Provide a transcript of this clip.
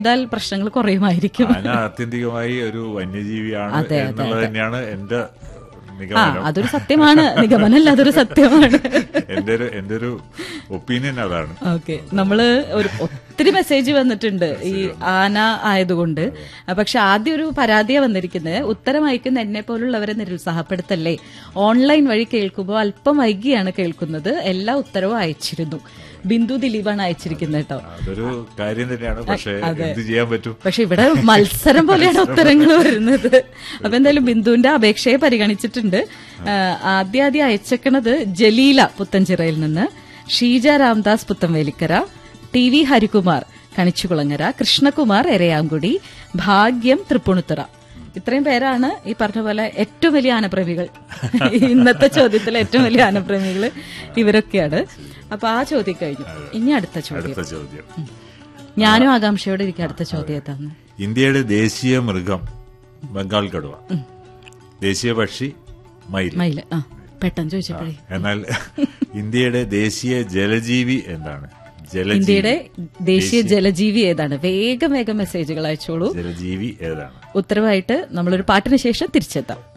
ചെയ്താൽ പ്രശ്നങ്ങൾ കുറയുമായിരിക്കും ആന ആത്യന്തികമായി ഒരു വന്യജീവിയാണ് അതെ, അതെ, എന്നുള്ളത് തന്നെയാണ് എന്റെ ആ നിഗമനം അതൊരു സത്യമാണ് നിഗമനല്ല അതൊരു സത്യമാണ് എന്റെ ഒരു എന്റെ ഒരു ഒപ്പീനിയൻ അതാണ് ഓക്കെ നമ്മള് ഒരു ഒത്തിരി മെസ്സേജ് വന്നിട്ടുണ്ട് ഈ ആന ആയതുകൊണ്ട് പക്ഷെ ആദ്യം ഒരു പരാതിയാ വന്നിരിക്കുന്നത് ഉത്തരം അയക്കുന്ന എന്നെ പോലുള്ളവരെ നിരുത്സാഹപ്പെടുത്തല്ലേ ഓൺലൈൻ വഴി കേൾക്കുമ്പോൾ അല്പം വൈകിയാണ് കേൾക്കുന്നത് എല്ലാ ഉത്തരവും അയച്ചിരുന്നു ബിന്ദു ദിലീപാണ് അയച്ചിരിക്കുന്നത് കേട്ടോ അതൊരു കാര്യം തന്നെയാണ് പക്ഷെ എന്ത് ചെയ്യാൻ പറ്റും പക്ഷെ ഇവിടെ മത്സരം പോലെയാണ് ഉത്തരങ്ങൾ വരുന്നത് അപ്പൊ എന്തായാലും ബിന്ദുവിന്റെ അപേക്ഷയെ പരിഗണിച്ചിട്ടുണ്ട് ആ, ആദ്യം ആദ്യം അയച്ചേക്കണത് ജലീല പുത്തഞ്ചിറയിൽ നിന്ന് ഷീജ രാംദാസ് പുത്തംവേലിക്കര ടി വി ഹരികുമാർ കണിച്ചുകുളങ്ങര കൃഷ്ണകുമാർ എരയാംകുടി ഭാഗ്യം തൃപ്പുണിത്തുറ ഇത്രയും പേരാണ് ഈ പറഞ്ഞ പോലെ ഏറ്റവും വലിയ ആനപ്രേമികൾ ഇന്നത്തെ ചോദ്യത്തിലെ ഏറ്റവും വലിയ ആനപ്രേമികൾ ഇവരൊക്കെയാണ് അപ്പൊ ആ ചോദ്യം കഴിഞ്ഞു ഇനി അടുത്ത ചോദ്യം അടുത്ത ചോദ്യം ഞാനും ആകാംക്ഷയോടെ ഇരിക്കും അടുത്ത ചോദ്യം ഏതാന്ന് ഇന്ത്യയുടെ ദേശീയ മൃഗം ബംഗാൾ കടുവ ദേശീയ പക്ഷി മയിൽ മയില് ആ പെട്ടെന്ന് ചോദിച്ചപ്പോഴേ എന്നാൽ ഇന്ത്യയുടെ ദേശീയ ജലജീവി എന്താണ് ജലജീവി ഇന്ത്യയുടെ ദേശീയ ജലജീവി ഏതാണ് വേഗം വേഗം മെസ്സേജുകൾ അയച്ചോളൂ ജലജീവി ഏതാണ് ഉത്തരവായിട്ട് നമ്മളൊരു പാട്ടിന് ശേഷം തിരിച്ചെത്താം